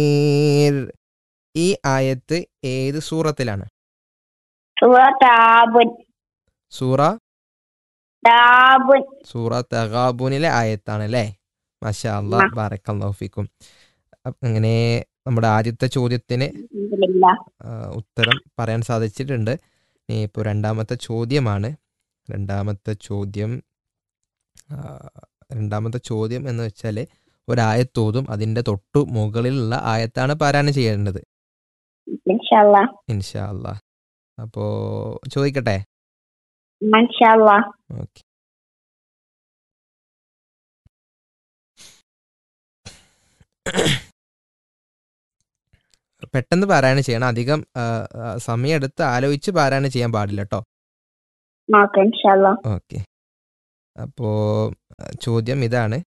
ഈ ആയത്ത് ഏത് സൂറത്തിലാണ് സൂറ താബുൻ സൂറ താബുൻ സൂറ തഗാബുനിലെ ആയത്താണ് അല്ലേ മഷാ അല്ലാ ആ. ബാറക്കല്ലാഹു ഫീക്കും അപ്പ അങ്ങനെ നമ്മുടെ ആദ്യത്തെ ചോദ്യത്തിന് അൽഹംദുലില്ലാ. ആ, ഉത്തരം പറയാൻ സാധിച്ചിട്ടുണ്ട് ഇനി ഇപ്പോൾ രണ്ടാമത്തെ ചോദ്യമാണ് രണ്ടാമത്തെ ചോദ്യം ആ, രണ്ടാമത്തെ ചോദ്യം എന്ന് വെച്ചാൽ ഒരായത്തോതും അതിൻ്റെ തൊട്ടു മുകളിലുള്ള ആയത്താണ് പാരായണം ചെയ്യേണ്ടത് ഇൻഷാ അല്ലാ. ഇൻഷാ അല്ലാ അപ്പോൾ ചോദിക്കട്ടെ ഇൻഷാ അല്ലാ. ഓക്കെ പെട്ടെന്ന് പാരായണം ചെയ്യണം അധികം ആ, ആ, സമയമെടുത്ത് ആലോചിച്ച് പാരായണം ചെയ്യാൻ പാടില്ല കേട്ടോ ഓക്കെ ഇൻഷാ അല്ലാ. ഓക്കെ അപ്പോൾ ചോദ്യം ഇതാണ്